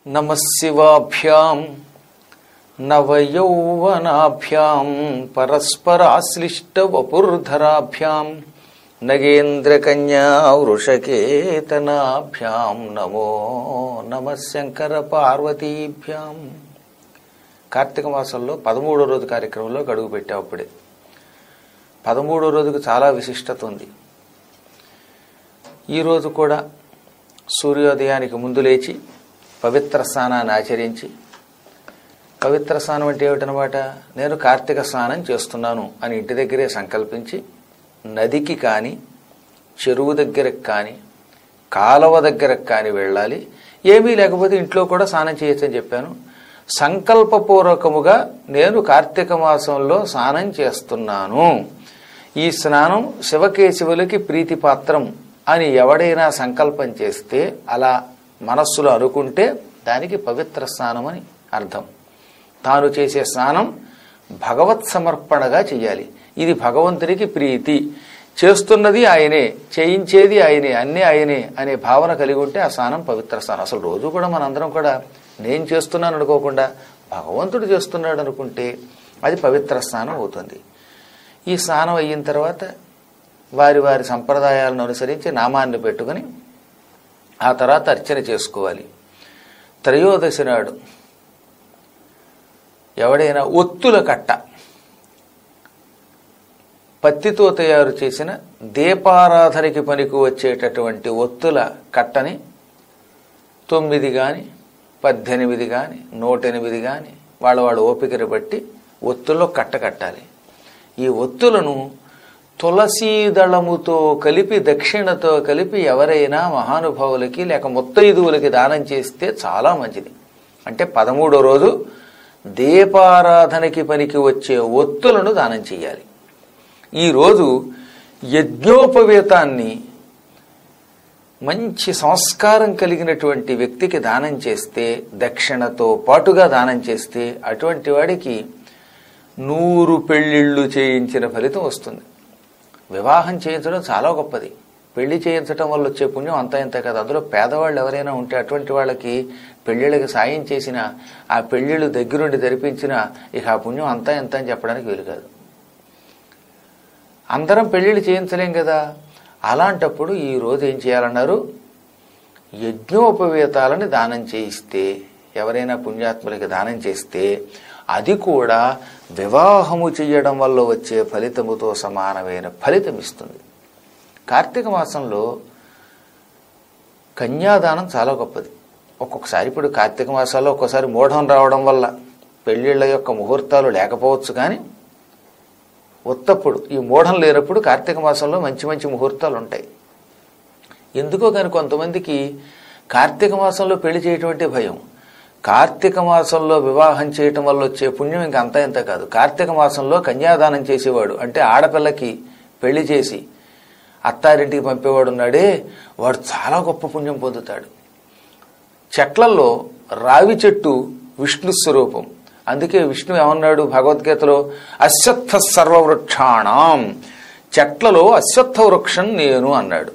నమశివాభ్యాం నవయౌవనాభ్యాం పరస్పరాశ్లిష్టవపుర్ధరాభ్యాం నగేంద్రకన్యా వృషకేతనాభ్యాం నమో నమ శంకర పార్వతీభ్యాం కార్తీక మాసంలో పదమూడో రోజు కార్యక్రమంలో గడువు పెట్టావు అప్పుడే పదమూడో రోజుకు చాలా విశిష్టత ఉంది ఈరోజు కూడా సూర్యోదయానికి ముందు లేచి పవిత్ర స్నానాన్ని ఆచరించి పవిత్ర స్నానం అంటే ఏమిటనమాట నేను కార్తీక స్నానం చేస్తున్నాను అని ఇంటి దగ్గరే సంకల్పించి నదికి కానీ చెరువు దగ్గరకు కానీ కాలువ దగ్గరకు కానీ వెళ్ళాలి ఏమీ లేకపోతే ఇంట్లో కూడా స్నానం చేయొచ్చని చెప్పాను సంకల్పపూర్వకముగా నేను కార్తీక మాసంలో స్నానం చేస్తున్నాను ఈ స్నానం శివకేశవులకి ప్రీతిపాత్రం అని ఎవడైనా సంకల్పం చేస్తే అలా మనస్సులో అనుకుంటే దానికి పవిత్ర స్నానం అని అర్థం తాను చేసే స్నానం భగవత్ సమర్పణగా చెయ్యాలి ఇది భగవంతునికి ప్రీతి చేస్తున్నది ఆయనే చేయించేది ఆయనే అన్నీ ఆయనే అనే భావన కలిగి ఉంటే ఆ స్నానం పవిత్ర స్నానం అసలు రోజు కూడా మనందరం కూడా నేను చేస్తున్నాను అనుకోకుండా భగవంతుడు చేస్తున్నాడు అనుకుంటే అది పవిత్ర స్నానం అవుతుంది ఈ స్నానం అయిన తర్వాత వారి వారి సంప్రదాయాలను అనుసరించి నామాన్ని పెట్టుకుని ఆ తర్వాత అర్చన చేసుకోవాలి త్రయోదశి నాడు ఎవడైనా ఒత్తుల కట్ట పత్తితో తయారు చేసిన దీపారాధనకి పనికి వచ్చేటటువంటి ఒత్తుల కట్టని తొమ్మిది కానీ పద్దెనిమిది కానీ నూట ఎనిమిది కానీ వాళ్ళ వాళ్ళ ఓపికని బట్టి ఒత్తుల్లో కట్ట కట్టాలి ఈ ఒత్తులను తులసీ దళముతో కలిపి దక్షిణతో కలిపి ఎవరైనా మహానుభావులకి లేక ముత్తైదువులకి దానం చేస్తే చాలా మంచిది అంటే పదమూడో రోజు దీపారాధనకి పనికి వచ్చే ఒత్తులను దానం చేయాలి ఈరోజు యజ్ఞోపవేతాన్ని మంచి సంస్కారం కలిగినటువంటి వ్యక్తికి దానం చేస్తే దక్షిణతో పాటుగా దానం చేస్తే అటువంటి వాడికి నూరు పెళ్ళిళ్ళు చేయించిన ఫలితం వస్తుంది వివాహం చేయించడం చాలా గొప్పది పెళ్లి చేయించడం వల్ల వచ్చే పుణ్యం అంతా ఇంత కదా అందులో పేదవాళ్ళు ఎవరైనా ఉంటే అటువంటి వాళ్ళకి పెళ్లిళ్ళకి సాయం చేసిన ఆ పెళ్లిళ్ళు దగ్గరుండి జరిపించిన ఇక ఆ పుణ్యం అంతా ఎంత అని చెప్పడానికి వీలు కాదు అందరం పెళ్లిళ్ళు చేయించలేం కదా అలాంటప్పుడు ఈ రోజు ఏం చేయాలన్నారు యజ్ఞోపవేతాలని దానం చేయిస్తే ఎవరైనా పుణ్యాత్ములకి దానం చేస్తే అది కూడా వివాహము చేయడం వల్ల వచ్చే ఫలితముతో సమానమైన ఫలితం ఇస్తుంది కార్తీక మాసంలో కన్యాదానం చాలా గొప్పది ఒక్కొక్కసారి ఇప్పుడు కార్తీక మాసాల్లో ఒక్కోసారి మూఢం రావడం వల్ల పెళ్లిళ్ళ యొక్క ముహూర్తాలు లేకపోవచ్చు కానీ ఉత్తప్పుడు ఈ మూఢం లేనప్పుడు కార్తీక మాసంలో మంచి మంచి ముహూర్తాలు ఉంటాయి ఎందుకో కానీ కొంతమందికి కార్తీక మాసంలో పెళ్లి చేయటం అంటే భయం కార్తీక మాసంలో వివాహం చేయటం వల్ల వచ్చే పుణ్యం ఇంక అంతా ఇంత కాదు కార్తీక మాసంలో కన్యాదానం చేసేవాడు అంటే ఆడపిల్లకి పెళ్లి చేసి అత్తారింటికి పంపేవాడు ఉన్నాడే వాడు చాలా గొప్ప పుణ్యం పొందుతాడు చెట్లలో రావి చెట్టు విష్ణు స్వరూపం అందుకే విష్ణు ఏమన్నాడు భగవద్గీతలో అశ్వత్థ సర్వవృక్షాణం చెట్లలో అశ్వత్థ వృక్షం నేను అన్నాడు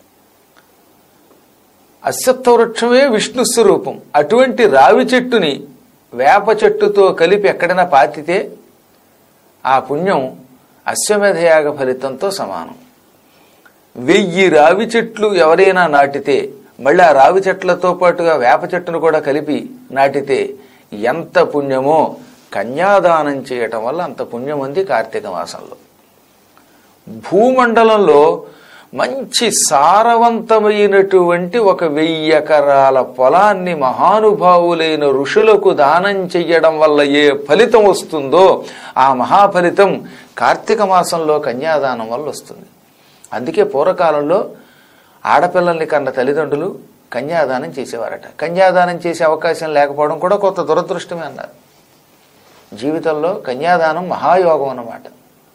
అశ్వత్థ వృక్షమే విష్ణు స్వరూపం అటువంటి రావి చెట్టుని వేప చెట్టుతో కలిపి ఎక్కడైనా పాతితే ఆ పుణ్యం అశ్వమేధయాగ ఫలితంతో సమానం వెయ్యి రావి చెట్లు ఎవరైనా నాటితే మళ్ళీ ఆ రావి చెట్లతో పాటుగా వేప చెట్టును కూడా కలిపి నాటితే ఎంత పుణ్యమో కన్యాదానం చేయటం వల్ల అంత పుణ్యం ఉంది కార్తీక మాసంలో భూమండలంలో మంచి సారవంతమైనటువంటి ఒక వెయ్యి ఎకరాల పొలాన్ని మహానుభావులైన ఋషులకు దానం చెయ్యడం వల్ల ఏ ఫలితం వస్తుందో ఆ మహాఫలితం కార్తీక మాసంలో కన్యాదానం వల్ల వస్తుంది అందుకే పూర్వకాలంలో ఆడపిల్లల్ని కన్న తల్లిదండ్రులు కన్యాదానం చేసేవారట కన్యాదానం చేసే అవకాశం లేకపోవడం కూడా కొత్త దురదృష్టమే అన్నారు జీవితంలో కన్యాదానం మహాయోగం అన్నమాట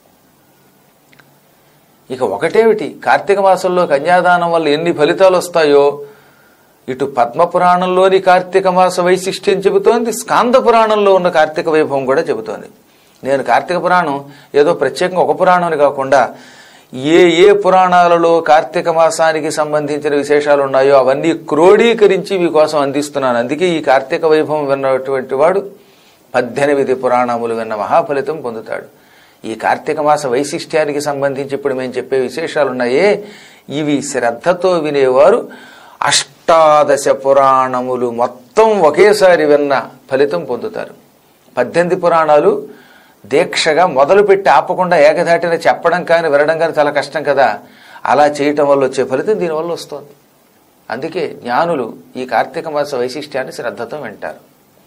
ఇక ఒకటేమిటి కార్తీక మాసంలో కన్యాదానం వల్ల ఎన్ని ఫలితాలు వస్తాయో ఇటు పద్మపురాణంలోని కార్తీక మాస వైశిష్ట్యం చెబుతోంది స్కాంద పురాణంలో ఉన్న కార్తీక వైభవం కూడా చెబుతోంది నేను కార్తీక పురాణం ఏదో ప్రత్యేకంగా ఒక పురాణం అని కాకుండా ఏ ఏ పురాణాలలో కార్తీక మాసానికి సంబంధించిన విశేషాలు ఉన్నాయో అవన్నీ క్రోడీకరించి మీకోసం అందిస్తున్నాను అందుకే ఈ కార్తీక వైభవం విన్నటువంటి వాడు పద్దెనిమిది పురాణములు విన్న మహాఫలితం పొందుతాడు ఈ కార్తీక మాస వైశిష్ట్యానికి సంబంధించి ఇప్పుడు మేము చెప్పే విశేషాలు ఉన్నాయే ఇవి శ్రద్ధతో వినేవారు అష్టాదశ పురాణములు మొత్తం ఒకేసారి విన్న ఫలితం పొందుతారు పద్దెనిమిది పురాణాలు దీక్షగా మొదలుపెట్టి ఆపకుండా ఏకధాటిన చెప్పడం కానీ వినడం కానీ చాలా కష్టం కదా అలా చేయటం వల్ల వచ్చే ఫలితం దీనివల్ల వస్తుంది అందుకే జ్ఞానులు ఈ కార్తీక మాస వైశిష్ట్యాన్ని శ్రద్ధతో వింటారు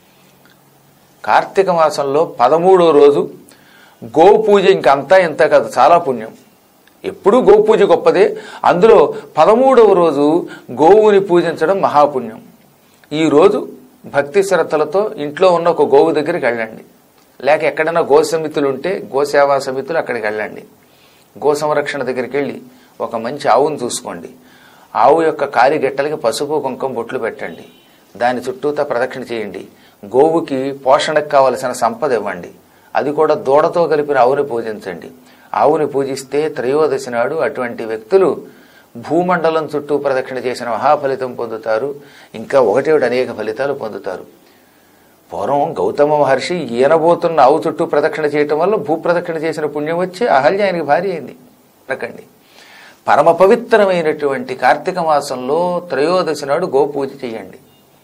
కార్తీక మాసంలో పదమూడో రోజు గోపూజ ఇంకంతా ఇంత కాదు చాలా పుణ్యం ఎప్పుడూ గోపూజ గొప్పదే అందులో పదమూడవ రోజు గోవుని పూజించడం మహాపుణ్యం ఈ రోజు భక్తి శ్రద్ధలతో ఇంట్లో ఉన్న ఒక గోవు దగ్గరికి వెళ్ళండి లేక ఎక్కడైనా గో సమితులు ఉంటే గోసేవా సమితులు అక్కడికి వెళ్ళండి గో సంరక్షణ దగ్గరికి వెళ్ళి ఒక మంచి ఆవును చూసుకోండి ఆవు యొక్క కాలి గెట్టలకి పసుపు కుంకుమ బొట్లు పెట్టండి దాని చుట్టూతా ప్రదక్షిణ చేయండి గోవుకి పోషణకు కావలసిన సంపద ఇవ్వండి అది కూడా దూడతో కలిపిన ఆవుని పూజించండి ఆవుని పూజిస్తే త్రయోదశి నాడు అటువంటి వ్యక్తులు భూమండలం చుట్టూ ప్రదక్షిణ చేసిన మహాఫలితం పొందుతారు ఇంకా ఒకటి అనేక ఫలితాలు పొందుతారు పూర్వం గౌతమ మహర్షి ఈయనబోతున్న ఆవు చుట్టూ ప్రదక్షిణ చేయటం వల్ల భూ ప్రదక్షిణ చేసిన పుణ్యం వచ్చి అహల్య ఆయనకి భార్య అయింది రకండి పరమ పవిత్రమైనటువంటి కార్తీక మాసంలో త్రయోదశి నాడు గోపూజ చేయండి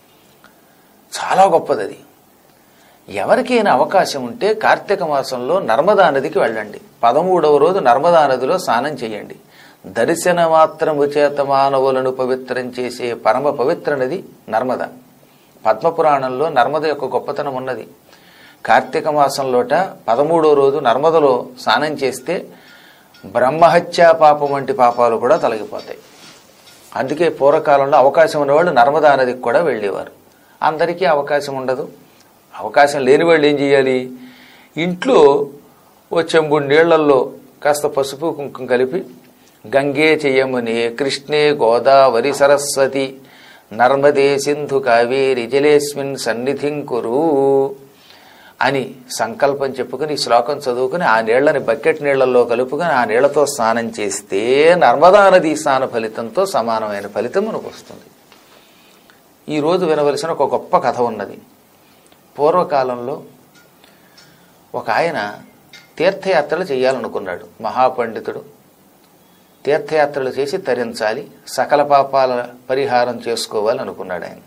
చాలా గొప్పది అది ఎవరికైనా అవకాశం ఉంటే కార్తీక మాసంలో నర్మదా నదికి వెళ్ళండి పదమూడవ రోజు నర్మదా నదిలో స్నానం చేయండి దర్శన మాత్రము చేత మానవులను పవిత్రం చేసే పరమ పవిత్ర నది నర్మద పద్మపురాణంలో నర్మద యొక్క గొప్పతనం ఉన్నది కార్తీక మాసంలోట పదమూడో రోజు నర్మదలో స్నానం చేస్తే బ్రహ్మహత్యా పాపం వంటి పాపాలు కూడా తొలగిపోతాయి అందుకే పూర్వకాలంలో అవకాశం ఉన్నవాళ్ళు నర్మదా నదికి కూడా వెళ్ళేవారు అందరికీ అవకాశం ఉండదు అవకాశం లేని వాళ్ళు ఏం చేయాలి ఇంట్లో ఓ చెంబు నీళ్లల్లో కాస్త పసుపు కుంకుమ కలిపి గంగే చెయ్యమునే కృష్ణే గోదావరి సరస్వతి నర్మదే సింధు కావేరి జలేస్మిన్ సన్నిధిం కురు అని సంకల్పం చెప్పుకుని ఈ శ్లోకం చదువుకుని ఆ నీళ్లని బకెట్ నీళ్లలో కలుపుకొని ఆ నీళ్లతో స్నానం చేస్తే నర్మదా నది స్నాన ఫలితంతో సమానమైన ఫలితం మనకు వస్తుంది ఈ రోజు వినవలసిన ఒక గొప్ప కథ ఉన్నది పూర్వకాలంలో ఒక ఆయన తీర్థయాత్రలు చేయాలనుకున్నాడు మహాపండితుడు తీర్థయాత్రలు చేసి తరించాలి సకల పాపాల పరిహారం చేసుకోవాలి అనుకున్నాడు ఆయన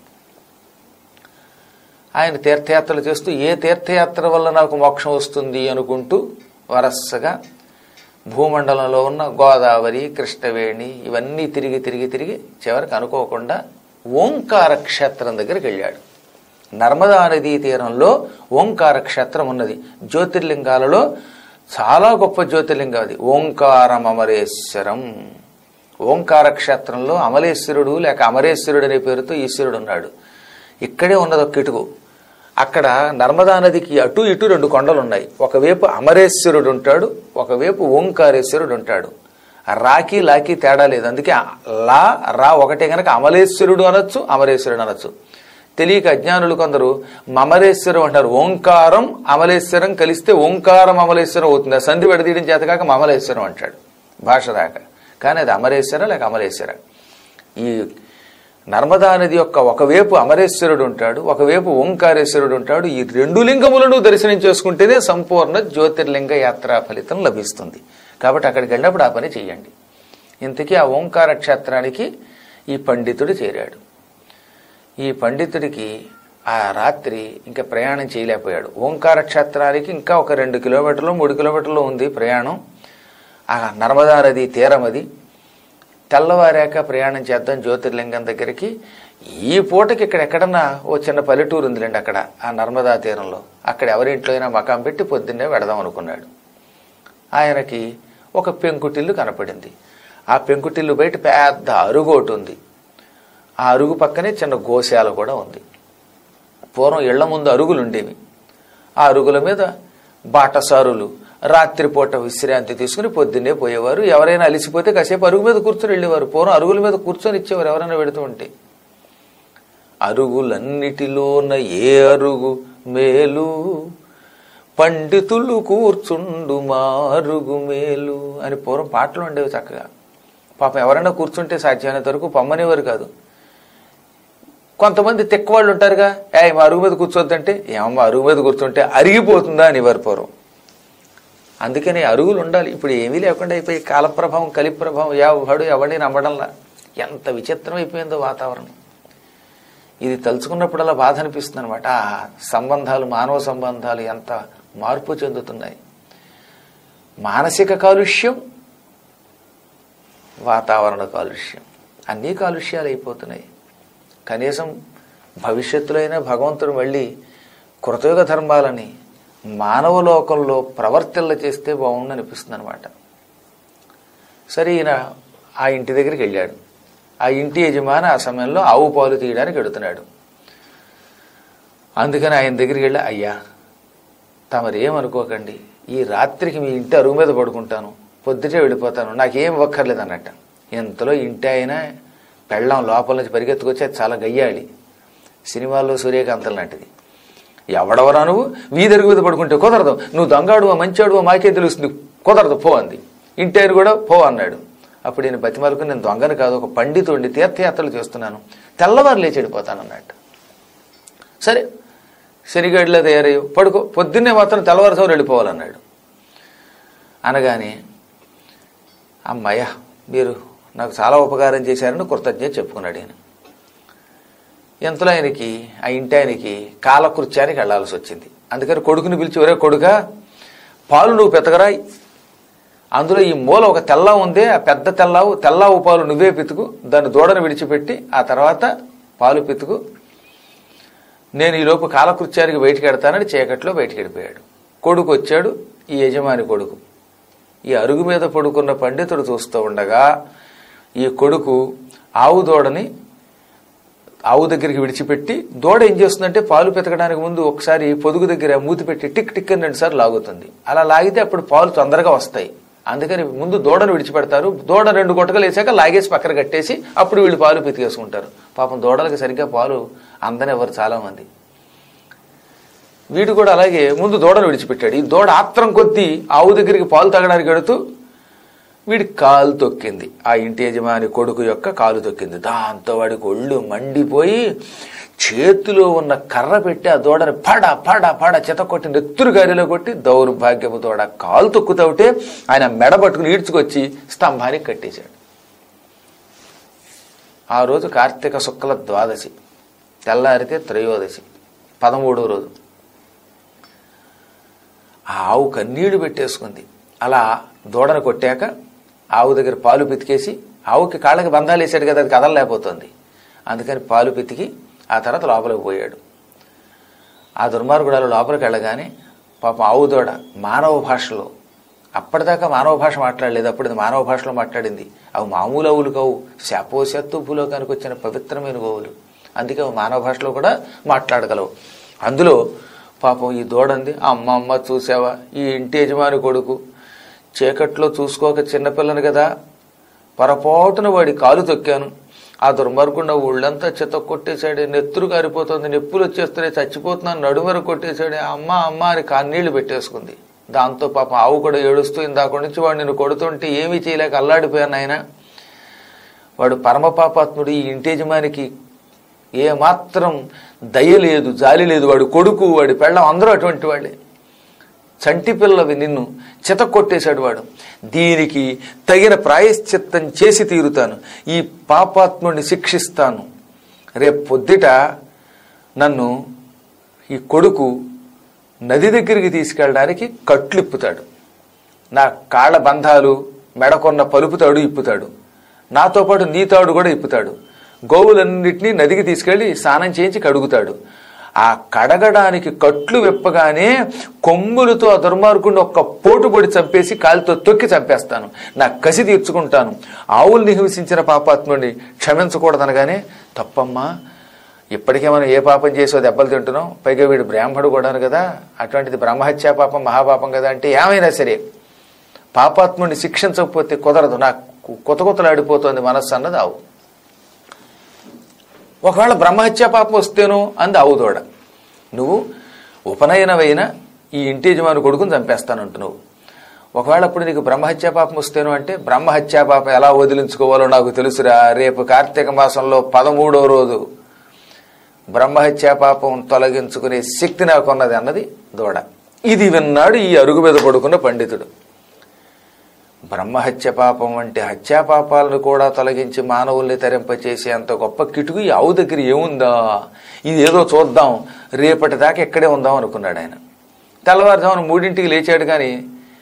ఆయన తీర్థయాత్రలు చేస్తూ ఏ తీర్థయాత్ర వల్ల నాకు మోక్షం వస్తుంది అనుకుంటూ వరసగా భూమండలంలో ఉన్న గోదావరి కృష్ణవేణి ఇవన్నీ తిరిగి తిరిగి తిరిగి చివరికి అనుకోకుండా ఓంకార క్షేత్రం దగ్గరికి వెళ్ళాడు నర్మదా నదీ తీరంలో ఓంకార క్షేత్రం ఉన్నది జ్యోతిర్లింగాలలో చాలా గొప్ప జ్యోతిర్లింగం అది ఓంకారం అమరేశ్వరం ఓంకార క్షేత్రంలో అమలేశ్వరుడు లేక అమరేశ్వరుడు అనే పేరుతో ఈశ్వరుడు ఉన్నాడు ఇక్కడే ఉన్నది ఒక ఇటుకు అక్కడ నర్మదా నదికి అటు ఇటు రెండు కొండలు ఉన్నాయి ఒకవైపు అమరేశ్వరుడు ఉంటాడు ఒకవైపు ఓంకారేశ్వరుడు ఉంటాడు రాకి లాకి తేడా లేదు అందుకే లా రా ఒకటే కనుక అమలేశ్వరుడు అనొచ్చు అమరేశ్వరుడు అనొచ్చు తెలియక అజ్ఞానులు కొందరు మమరేశ్వరం అంటారు ఓంకారం అమలేశ్వరం కలిస్తే ఓంకారం అమలేశ్వరం అవుతుంది ఆ సంధి విడదీయడం చేత కాక మమలేశ్వరం అంటాడు భాష రాక కానీ అది అమరేశ్వరం లేక అమలేశ్వరం ఈ నర్మదా నది యొక్క ఒకవైపు అమరేశ్వరుడు ఉంటాడు ఒకవైపు ఓంకారేశ్వరుడు ఉంటాడు ఈ రెండు లింగములను దర్శనం చేసుకుంటేనే సంపూర్ణ జ్యోతిర్లింగ యాత్రా ఫలితం లభిస్తుంది కాబట్టి అక్కడికి వెళ్ళినప్పుడు ఆ పని చెయ్యండి ఇంతకీ ఆ ఓంకార క్షేత్రానికి ఈ పండితుడు చేరాడు ఈ పండితుడికి ఆ రాత్రి ఇంకా ప్రయాణం చేయలేకపోయాడు ఓంకార క్షేత్రానికి ఇంకా ఒక రెండు కిలోమీటర్లు మూడు కిలోమీటర్లు ఉంది ప్రయాణం ఆ నర్మదా నది తీరం అది తెల్లవారాక ప్రయాణం చేద్దాం జ్యోతిర్లింగం దగ్గరికి ఈ పూటకి ఇక్కడ ఎక్కడన్నా ఓ చిన్న పల్లెటూరు ఉందిలేండి అక్కడ ఆ నర్మదా తీరంలో అక్కడ ఎవరింట్లో అయినా మకాం పెట్టి పొద్దున్నే వెడదాం అనుకున్నాడు ఆయనకి ఒక పెంకుటిల్లు కనపడింది ఆ పెంకుటిల్లు బయట పెద్ద అరుగు ఒకటి ఉంది ఆ అరుగు పక్కనే చిన్న గోశాల కూడా ఉంది పూర్వం ఇళ్ల ముందు అరుగులు ఉండేవి ఆ అరుగుల మీద బాటసారులు రాత్రిపూట విశ్రాంతి తీసుకుని పొద్దున్నే పోయేవారు ఎవరైనా అలిసిపోతే కాసేపు అరుగు మీద కూర్చొని వెళ్ళేవారు పూర్వం అరుగుల మీద కూర్చొని ఇచ్చేవారు ఎవరైనా పెడుతూ ఉంటే అరుగులన్నిటిలోన ఏ అరుగు మేలు పండితులు కూర్చుండు మారుగు మేలు అని పూర్వం పాటలు ఉండేవి చక్కగా పాపం ఎవరైనా కూర్చుంటే సాధ్యమైనంత వరకు పమ్మనేవారు కాదు కొంతమంది తెక్కవాళ్ళు ఉంటారుగా ఏ మా అరుగు మీద కూర్చోద్దంటే ఏమమ్మా అరుగు మీద కూర్చుంటే అరిగిపోతుందా అని వారు పూర్వం అందుకని అరుగులు ఉండాలి ఇప్పుడు ఏమీ లేకుండా అయిపోయి కాలప్రభావం కలిప్రభావం ఎవడు ఎవడిని నమ్మడంలా ఎంత విచిత్రం అయిపోయిందో వాతావరణం ఇది తలుచుకున్నప్పుడల్లా బాధ అనిపిస్తుంది అనమాట ఆ సంబంధాలు మానవ సంబంధాలు ఎంత మార్పు చెందుతున్నాయి మానసిక కాలుష్యం వాతావరణ కాలుష్యం అన్నీ కాలుష్యాలు అయిపోతున్నాయి కనీసం భవిష్యత్తులో అయినా భగవంతుడు మళ్ళీ కృతయుగ ధర్మాలని మానవ లోకంలో ప్రవర్తిల్ల చేస్తే బాగుండు అనిపిస్తుంది అనమాట సరే ఈయన ఆ ఇంటి దగ్గరికి వెళ్ళాడు ఆ ఇంటి యజమాని ఆ సమయంలో ఆవు పాలు తీయడానికి వెడుతున్నాడు అందుకని ఆయన దగ్గరికి వెళ్ళి అయ్యా తమరేమనుకోకండి ఈ రాత్రికి మీ ఇంటి అరుగు మీద పడుకుంటాను పొద్దుటే వెళ్ళిపోతాను నాకేం ఇవ్వక్కర్లేదు అన్నట్ట ఎంతలో ఇంటి అయినా పెళ్ళం లోపల నుంచి పరిగెత్తుకొచ్చి అది చాలా గయ్యాళి సినిమాల్లో సూర్యకాంతం లాంటిది ఎవడవరా నువ్వు వీధరుగు మీద పడుకుంటే కుదరదు నువ్వు దొంగాడువా మంచాడువా మాకే తెలుస్తుంది కుదరదు పో అంది ఇంటి ఆయన కూడా పో అన్నాడు అప్పుడు నేను బతిమాలకు నేను దొంగను కాదు ఒక పండితుడిని తీర్థయాత్రలు చేస్తున్నాను తెల్లవారు లేచి వెళ్ళిపోతాను అన్నట్టు సరే శనిగడిలో తయారయ్యో పడుకో పొద్దున్నే మాత్రం తెల్లవారుజామున వెళ్ళిపోవాలన్నాడు అనగానే అమ్మయ్య మీరు నాకు చాలా ఉపకారం చేశారని కృతజ్ఞత చెప్పుకున్నాడు ఈయన ఎంతలో ఆయనకి ఆ ఇంటి ఆయనకి కాలకృత్యానికి వెళ్లాల్సి వచ్చింది అందుకని కొడుకుని పిలిచి ఒరే కొడుక పాలు నువ్వు పెతకరా అందులో ఈ మూల ఒక తెల్ల ఉంది ఆ పెద్ద తెల్లావు తెల్లావు పాలు నువ్వే పితుకు దాన్ని దూడను విడిచిపెట్టి ఆ తర్వాత పాలు పితుకు నేను ఈ లోపు కాలకృత్యానికి బయటికి వెడతానని చీకట్లో బయటికి వెళ్ళిపోయాడు కొడుకు వచ్చాడు ఈ యజమాని కొడుకు ఈ అరుగు మీద పడుకున్న పండితుడు చూస్తూ ఉండగా ఈ కొడుకు ఆవు దూడని ఆవు దగ్గరికి విడిచిపెట్టి దూడ ఏం చేస్తుందంటే పాలు పెతకడానికి ముందు ఒకసారి పొదుగు దగ్గర మూతి పెట్టి టిక్ టిక్ అని రెండుసార్లు లాగుతుంది అలా లాగితే అప్పుడు పాలు తొందరగా వస్తాయి అందుకని ముందు దూడను విడిచిపెడతారు దూడ రెండు గుట్టకలు వేసాక లాగేసి పక్కన కట్టేసి అప్పుడు వీళ్ళు పాలు పితికేసుకుంటారు పాపం దూడలకి సరిగ్గా పాలు అందనివ్వరు చాలా మంది వీడు కూడా అలాగే ముందు దూడను విడిచిపెట్టాడు ఈ దూడ ఆత్రం కొద్దీ ఆవు దగ్గరికి పాలు తాగడానికి వెడుతూ వీడి కాలు తొక్కింది ఆ ఇంటి యజమాని కొడుకు యొక్క కాలు తొక్కింది దాంతో వాడికి ఒళ్ళు మండిపోయి చేతిలో ఉన్న కర్ర పెట్టి ఆ దూడని పడ పడ పడ చెత కొట్టి నెత్తురు గారిలో కొట్టి దౌర్భాగ్యపు దూడ కాలు తొక్కుతోటే ఆయన మెడ పట్టుకుని ఈడ్చుకొచ్చి స్తంభానికి కట్టేశాడు ఆ రోజు కార్తీక శుక్ల ద్వాదశి తెల్లారితే త్రయోదశి పదమూడో రోజు ఆ ఆవు కన్నీళ్లు పెట్టేసుకుంది అలా దూడను కొట్టాక ఆవు దగ్గర పాలు పితికేసి ఆవుకి కాళ్ళకి బంధాలు వేసాడు కదా అది కదలలేకపోతుంది అందుకని పాలు పితికి ఆ తర్వాత లోపలికి పోయాడు ఆ దుర్మార్గుడాలు లోపలికి వెళ్ళగానే పాపం ఆవు దూడ మానవ భాషలో అప్పటిదాకా మానవ భాష మాట్లాడలేదు అప్పుడు ఇది మానవ భాషలో మాట్లాడింది అవి మామూలు అవులు కావు శాపోశత్తు భూలోకానికి వచ్చిన పవిత్రమైన గోవులు అందుకే అవి మానవ భాషలో కూడా మాట్లాడగలవు అందులో పాపం ఈ దూడంది అమ్మ అమ్మ చూసావా ఈ ఇంటి యజమాని కొడుకు చీకట్లో చూసుకోక చిన్నపిల్లని కదా పొరపాటున వాడి కాలు తొక్కాను ఆ దుర్మార్గుండ ఊళ్ళంతా చెత్త కొట్టేశాడు నెత్తురు కారిపోతుంది నొప్పులు వచ్చేస్తున్నాయి చచ్చిపోతున్నాను నడుమర కొట్టేశాడు అమ్మ అమ్మ అని కన్నీళ్లు పెట్టేసుకుంది దాంతో పాపం ఆవు కూడా ఏడుస్తూ ఇందాక నుంచి వాడు నేను కొడుతుంటే ఏమీ చేయలేక అల్లాడిపోయాను ఆయన వాడు పరమ పాపాత్ముడు ఈ ఇంటి యజమానికి ఏ మాత్రం దయ లేదు జాలి లేదు వాడు కొడుకు వాడి పెళ్ళం అందరూ అటువంటి వాళ్ళే చంటి పిల్లవి నిన్ను చిత కొట్టేశాడు వాడు దీనికి తగిన ప్రాయశ్చిత్తం చేసి తీరుతాను ఈ పాపాత్ముడిని శిక్షిస్తాను రేపు పొద్దుట నన్ను ఈ కొడుకు నది దగ్గరికి తీసుకెళ్ళడానికి కట్లిప్పుతాడు నా కాళ్ళ బంధాలు మెడకొన్న పలుపు తాడు ఇప్పుతాడు నాతో పాటు నీ తాడు కూడా ఇప్పుతాడు గోవులన్నింటినీ నదికి తీసుకెళ్లి స్నానం చేయించి కడుగుతాడు ఆ కడగడానికి కట్లు విప్పగానే కొమ్ములతో ఆ దుర్మార్గుడిని ఒక్క పోటు పొడి చంపేసి కాలితో తొక్కి చంపేస్తాను నా కసి తీర్చుకుంటాను ఆవుల్ని హింసించిన పాపాత్ముడిని క్షమించకూడదనగానే తప్పమ్మా ఇప్పటికే మనం ఏ పాపం చేసో దెబ్బలు తింటున్నాం పైగా వీడు బ్రాహ్మడు కూడాను కదా అటువంటిది బ్రహ్మహత్యా పాపం మహాపాపం కదా అంటే ఏమైనా సరే పాపాత్ముడిని శిక్షించకపోతే కుదరదు నాకు కొత్త కొత్తలాడిపోతుంది మనస్సు అన్నది ఆవు ఒకవేళ బ్రహ్మహత్యా పాపం వస్తేనో అంది ఆవు దూడ నువ్వు ఉపనయనమైన ఈ ఇంటి యజమాని కొడుకుని చంపేస్తానంటున్నావు ఒకవేళ అప్పుడు నీకు బ్రహ్మహత్యా పాపం వస్తేను అంటే బ్రహ్మహత్యా పాపం ఎలా వదిలించుకోవాలో నాకు తెలుసురా రేపు కార్తీక మాసంలో పదమూడో రోజు బ్రహ్మహత్యా పాపం తొలగించుకునే శక్తి నాకున్నది అన్నది దూడ ఇది విన్నాడు ఈ అరుగు మీద పడుకున్న పండితుడు బ్రహ్మహత్య పాపం వంటి హత్యా పాపాలను కూడా తొలగించి మానవుల్ని తరింపచేసే అంత గొప్ప కిటుకు ఈ ఆవు దగ్గర ఏముందా ఇది ఏదో చూద్దాం రేపటి దాకా ఇక్కడే ఉందాం అనుకున్నాడు ఆయన తెల్లవారుజామున మూడింటికి లేచాడు కానీ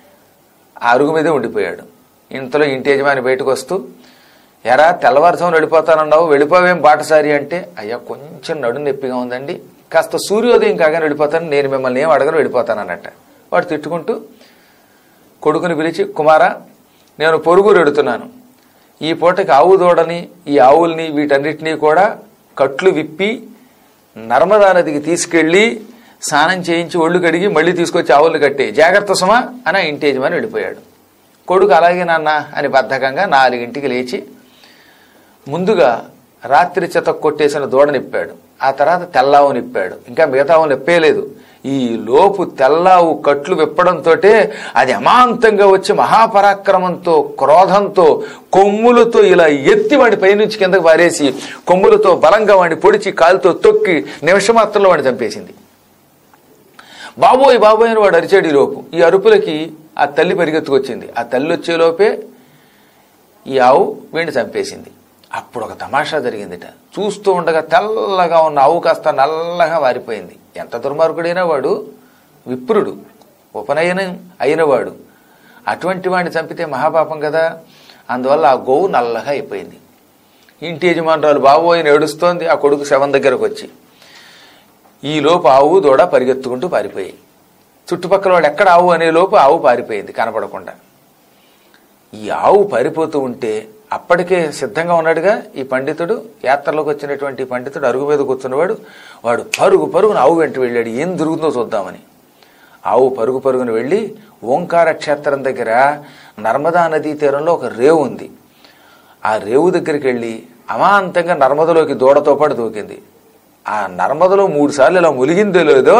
ఆ అరుగు మీదే ఉండిపోయాడు ఇంతలో ఇంటి యజమాని బయటకు వస్తూ ఎరా తెల్లవారుజామున వెళ్ళిపోతానన్నావు వెళ్ళిపోవేం బాటసారి అంటే అయ్యా కొంచెం నడు నొప్పిగా ఉందండి కాస్త సూర్యోదయం కాగానే వెళ్ళిపోతాను నేను మిమ్మల్ని ఏం అడగను వెళ్ళిపోతానన్నట్ట వాడు తిట్టుకుంటూ కొడుకుని పిలిచి కుమారా నేను పొరుగురు ఎడుతున్నాను ఈ పూటకి ఆవు దూడని ఈ ఆవుల్ని వీటన్నిటినీ కూడా కట్లు విప్పి నర్మదా నదికి తీసుకెళ్లి స్నానం చేయించి ఒళ్ళు కడిగి మళ్ళీ తీసుకొచ్చి ఆవులు కట్టి జాగ్రత్త సుమా అని ఆ ఇంటి యజమాని వెళ్ళిపోయాడు కొడుకు అలాగే నాన్న అని బద్ధకంగా నాలుగింటికి లేచి ముందుగా రాత్రి చెత కొట్టేసిన దూడ నిప్పాడు ఆ తర్వాత తెల్లావు నిప్పాడు ఇంకా మిగతావు నిప్పేయలేదు ఈ లోపు తెల్లావు కట్లు విప్పడంతో అది అమాంతంగా వచ్చి మహాపరాక్రమంతో క్రోధంతో కొమ్ములతో ఇలా ఎత్తి వాడి పైనుంచి కిందకు పారేసి కొమ్ములతో బలంగా వాడిని పొడిచి కాలుతో తొక్కి నిమిషమాత్రంలో వాడిని చంపేసింది బాబోయ్ బాబోయ్ అని వాడు అరిచాడు ఈ లోపు ఈ అరుపులకి ఆ తల్లి పరిగెత్తుకొచ్చింది ఆ తల్లి వచ్చేలోపే ఈ ఆవు వీడిని చంపేసింది అప్పుడు ఒక తమాషా జరిగిందిట చూస్తూ ఉండగా తెల్లగా ఉన్న ఆవు కాస్త నల్లగా మారిపోయింది ఎంత దుర్మార్గుడైనా వాడు విప్రుడు ఉపనయనం అయినవాడు అటువంటి వాడిని చంపితే మహాపాపం కదా అందువల్ల ఆ గోవు నల్లగా అయిపోయింది ఇంటి యజమానురాలు బాబోయని ఏడుస్తోంది ఆ కొడుకు శవం దగ్గరకు వచ్చి ఈ లోపు ఆవు దూడ పరిగెత్తుకుంటూ పారిపోయాయి చుట్టుపక్కల వాడు ఎక్కడ ఆవు అనే లోపు ఆవు పారిపోయింది కనపడకుండా ఈ ఆవు పారిపోతూ ఉంటే అప్పటికే సిద్ధంగా ఉన్నాడుగా ఈ పండితుడు యాత్రలోకి వచ్చినటువంటి ఈ పండితుడు అరుగు మీద కూర్చున్నవాడు వాడు పరుగు పరుగున ఆవు వెంట వెళ్ళాడు ఏం దొరుకుతుందో చూద్దామని ఆవు పరుగు పరుగున వెళ్ళి ఓంకార క్షేత్రం దగ్గర నర్మదా నదీ తీరంలో ఒక రేవు ఉంది ఆ రేవు దగ్గరికి వెళ్ళి అమాంతంగా నర్మదలోకి దూడతో పాటు దూకింది ఆ నర్మదలో మూడు సార్లు ఇలా ములిగిందో లేదో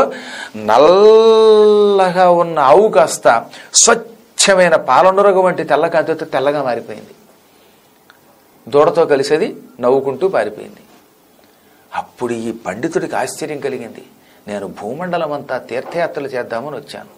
నల్లగా ఉన్న ఆవు కాస్త స్వచ్ఛమైన పాలనురగ వంటి తెల్ల కాంతితో తెల్లగా మారిపోయింది దూడతో కలిసేది నవ్వుకుంటూ పారిపోయింది అప్పుడు ఈ పండితుడికి ఆశ్చర్యం కలిగింది నేను భూమండలం అంతా తీర్థయాత్రలు చేద్దామని వచ్చాను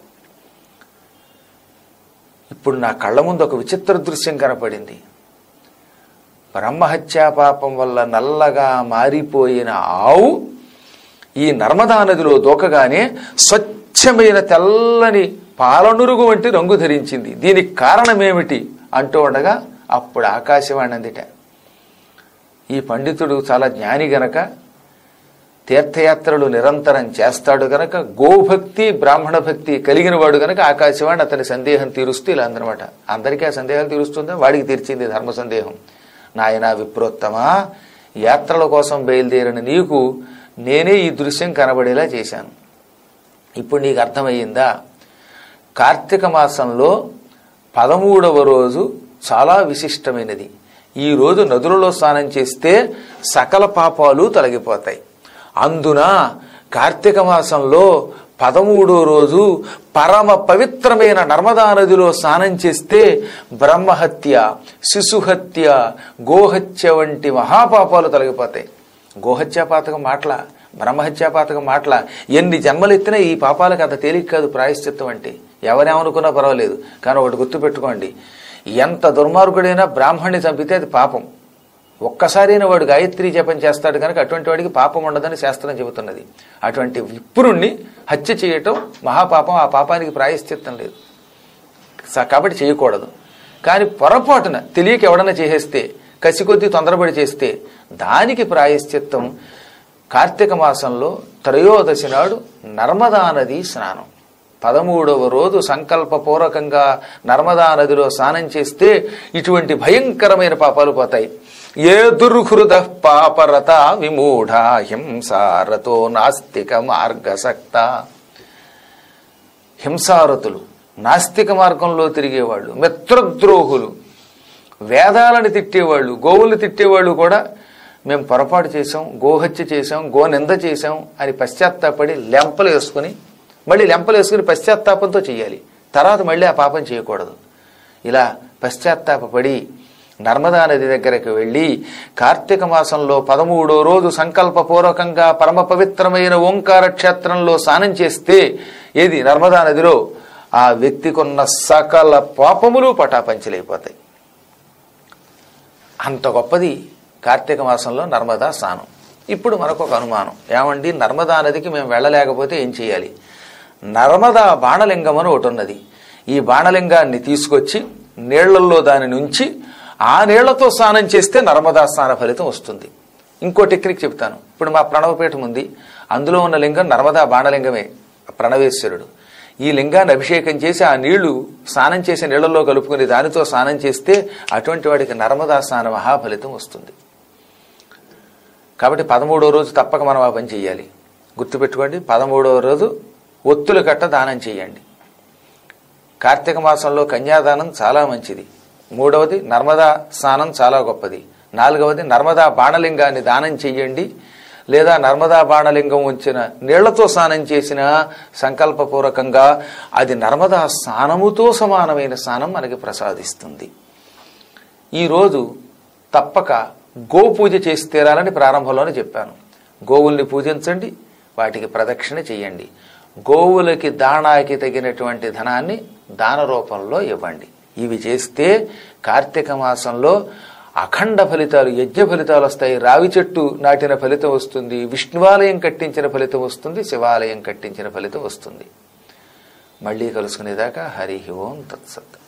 ఇప్పుడు నా కళ్ళ ముందు ఒక విచిత్ర దృశ్యం కనపడింది బ్రహ్మహత్యా పాపం వల్ల నల్లగా మారిపోయిన ఆవు ఈ నర్మదా నదిలో దూకగానే స్వచ్ఛమైన తెల్లని పాలనురుగు వంటి రంగు ధరించింది దీనికి కారణమేమిటి అంటూ ఉండగా అప్పుడు ఆకాశవాణి అందిట ఈ పండితుడు చాలా జ్ఞాని గనక తీర్థయాత్రలు నిరంతరం చేస్తాడు గనక గోభక్తి బ్రాహ్మణ భక్తి కలిగిన వాడు గనక ఆకాశవాణి అతని సందేహం తీరుస్తూ ఇలా అందనమాట అందరికీ ఆ సందేహాలు తీరుస్తుందా వాడికి తీర్చింది ధర్మ సందేహం నాయన విప్రోత్తమా యాత్రల కోసం బయలుదేరిన నీకు నేనే ఈ దృశ్యం కనబడేలా చేశాను ఇప్పుడు నీకు అర్థమయ్యిందా కార్తీక మాసంలో పదమూడవ రోజు చాలా విశిష్టమైనది ఈ రోజు నదులలో స్నానం చేస్తే సకల పాపాలు తొలగిపోతాయి అందున కార్తీక మాసంలో పదమూడో రోజు పరమ పవిత్రమైన నర్మదా నదిలో స్నానం చేస్తే బ్రహ్మహత్య శిశుహత్య గోహత్య వంటి మహాపాపాలు తొలగిపోతాయి గోహత్యా పాతకం మాటల బ్రహ్మహత్యా పాతకం మాటల ఎన్ని జన్మలు ఎత్తినా ఈ పాపాలకు అంత తేలిక కాదు ప్రాయశ్చిత్తం అంటే ఎవరేమనుకున్నా పర్వాలేదు కానీ ఒకటి గుర్తుపెట్టుకోండి ఎంత దుర్మార్గుడైనా బ్రాహ్మణ్ణి చంపితే అది పాపం ఒక్కసారైనా వాడు గాయత్రి జపం చేస్తాడు కనుక అటువంటి వాడికి పాపం ఉండదని శాస్త్రం చెబుతున్నది అటువంటి విప్రుణ్ణి హత్య చేయటం మహాపాపం ఆ పాపానికి ప్రాయశ్చిత్తం లేదు స- కాబట్టి చేయకూడదు కానీ పొరపాటున తెలియక ఎవడన్నా చేసేస్తే కసి కొద్దీ తొందరపడి చేస్తే దానికి ప్రాయశ్చిత్తం కార్తీక మాసంలో త్రయోదశి నాడు నర్మదా నది స్నానం పదమూడవ రోజు సంకల్పపూర్వకంగా నర్మదా నదిలో స్నానం చేస్తే ఇటువంటి భయంకరమైన పాపాలు పోతాయి ఏ దుర్హృద పాపరత విమూఢ హింసారతో నాస్తిక మార్గసక్త హింసారతులు నాస్తిక మార్గంలో తిరిగేవాళ్ళు మిత్రద్రోహులు వేదాలను తిట్టేవాళ్ళు గోవులు తిట్టేవాళ్ళు కూడా మేము పొరపాటు చేసాం గోహత్య చేసాం గోనింద చేసాం అని పశ్చాత్తాపడి లెంపలు వేసుకుని మళ్ళీ లెంపలేసుకుని పశ్చాత్తాపంతో చేయాలి తర్వాత మళ్ళీ ఆ పాపం చేయకూడదు ఇలా పశ్చాత్తాపడి నర్మదా నది దగ్గరకు వెళ్ళి కార్తీక మాసంలో పదమూడో రోజు సంకల్పపూర్వకంగా పరమ పవిత్రమైన ఓంకార క్షేత్రంలో స్నానం చేస్తే ఏది నర్మదా నదిలో ఆ వ్యక్తికున్న సకల పాపములు పటాపంచలైపోతాయి అంత గొప్పది కార్తీక మాసంలో నర్మదా స్నానం ఇప్పుడు మనకు ఒక అనుమానం ఏమండి నర్మదా నదికి మేము వెళ్ళలేకపోతే ఏం చేయాలి నర్మదా బాణలింగం అని ఒకటి ఉన్నది ఈ బాణలింగాన్ని తీసుకొచ్చి నీళ్లలో దాని నుంచి ఆ నీళ్లతో స్నానం చేస్తే నర్మదా స్నాన ఫలితం వస్తుంది ఇంకో టెక్నిక్ చెప్తాను ఇప్పుడు మా ప్రణవపీఠం ఉంది అందులో ఉన్న లింగం నర్మదా బాణలింగమే ప్రణవేశ్వరుడు ఈ లింగాన్ని అభిషేకం చేసి ఆ నీళ్లు స్నానం చేసే నీళ్లలో కలుపుకుని దానితో స్నానం చేస్తే అటువంటి వాడికి నర్మదా స్నాన మహాఫలితం వస్తుంది కాబట్టి పదమూడో రోజు తప్పక మనం ఆ పని చేయాలి గుర్తుపెట్టుకోండి పదమూడవ రోజు ఒత్తుల కట్ట దానం చేయండి కార్తీక మాసంలో కన్యాదానం చాలా మంచిది మూడవది నర్మదా స్నానం చాలా గొప్పది నాలుగవది నర్మదా బాణలింగాన్ని దానం చెయ్యండి లేదా నర్మదా బాణలింగం ఉంచిన నీళ్లతో స్నానం చేసిన సంకల్పపూర్వకంగా అది నర్మదా స్నానముతో సమానమైన స్నానం మనకి ప్రసాదిస్తుంది ఈరోజు తప్పక గో పూజ చేసి తీరాలని ప్రారంభంలోనే చెప్పాను గోవుల్ని పూజించండి వాటికి ప్రదక్షిణ చేయండి గోవులకి దాణాకి తగినటువంటి ధనాన్ని దాన రూపంలో ఇవ్వండి ఇవి చేస్తే కార్తీక మాసంలో అఖండ ఫలితాలు యజ్ఞ ఫలితాలు వస్తాయి రావి చెట్టు నాటిన ఫలితం వస్తుంది విష్ణువాలయం కట్టించిన ఫలితం వస్తుంది శివాలయం కట్టించిన ఫలితం వస్తుంది మళ్ళీ కలుసుకునేదాకా హరి ఓం తత్సత్